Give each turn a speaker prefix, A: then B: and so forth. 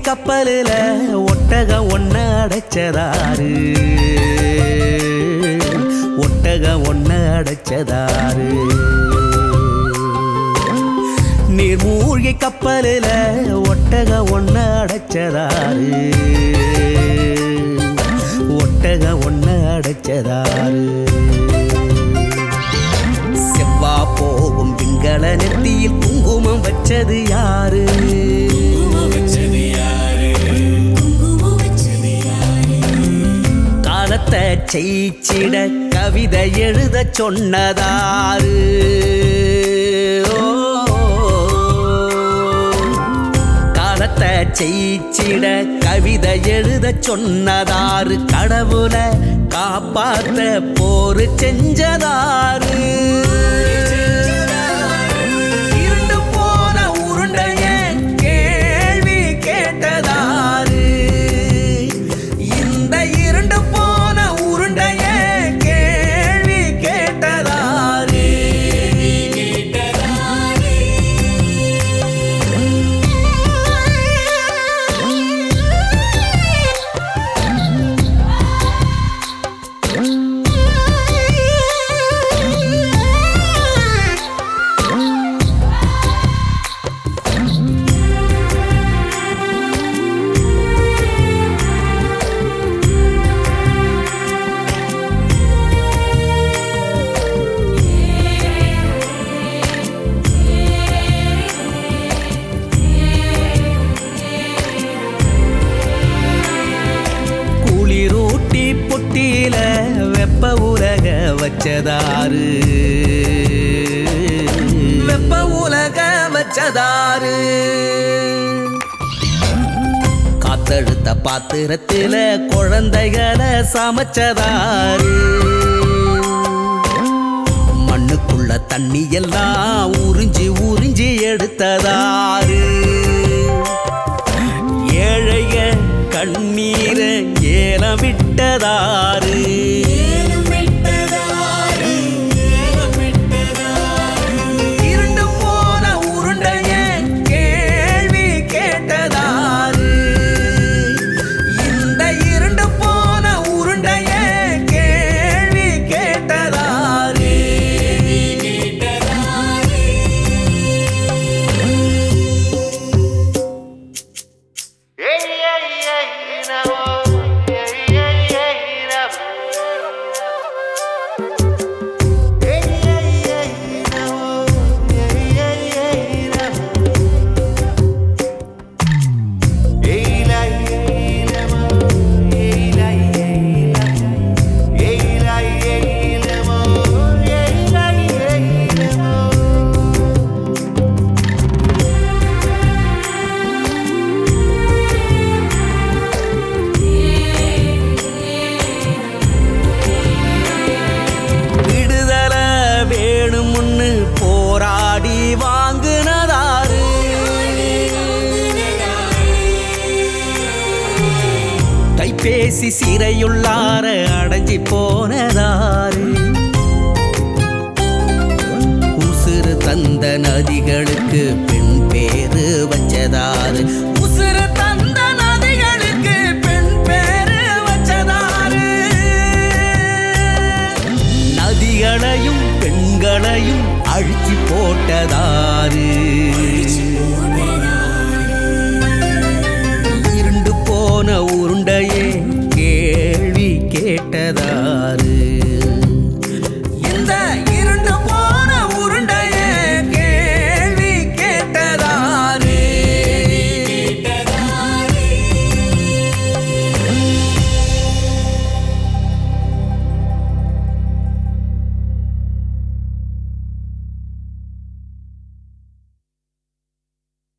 A: கப்பலில் ஒட்டகம் ஒன்ன அடைச்சதாரு ஒட்டகம் ஒன்ன அடைச்சதாரு நீர்மூழ்கி கப்பலில் ஒட்டகம் ஒன்ன அடைச்சதாரு ஒட்டகம் ஒன்ன அடைச்சதாரு செவ்வா போகும் விண்கல நெத்தியில் குங்குமம் வச்சது யாரு காலத்தை ஜெயிச்சிட கவிதை எழுத சொன்னதாரு ஓ. காலத்தை ஜெயிச்சிட கவிதை எழுத சொன்னதாரு கடவுள காப்பாத்த போரு செஞ்சதாரு இருண்டு போன உருண்டைய கேள்வி கேட்டதாரு இந்த இருண்டு போன உருண்டைய கேள்வி கேட்டதாரு குளிரூட்டி புட்டியில வெப்ப உலக வச்சதாரு வெப்ப உலக வச்சதாரு காத்தழுத்த பாத்திரத்தில குழந்தைகளை சமைச்சதாரு மண்ணுக்குள்ள தண்ணி எல்லாம் உறிஞ்சி உறிஞ்சி எடுத்ததாரு ஏழைய கண்ணீர ஏலம் விட்டதாரு இருண்டு போன உருண்டைய கேள்வி கேட்டதாரு இந்த இருண்டு போன உருண்டைய கேள்வி கேட்டதாரு விடுதலை வேணும்னு போராடி வாங்குனதாரு கைபேசி சிறையுள்ளார அடைஞ்சி போனதாரு உசுறு தந்த நதிகளுக்கு பெண் பேரு வச்சதாரு உசுறு தந்த நதிகளுக்கு பெண் பேரு வச்சதாரு நதிகளையும் பெண்களையும் அழிச்சு போட்டதாரு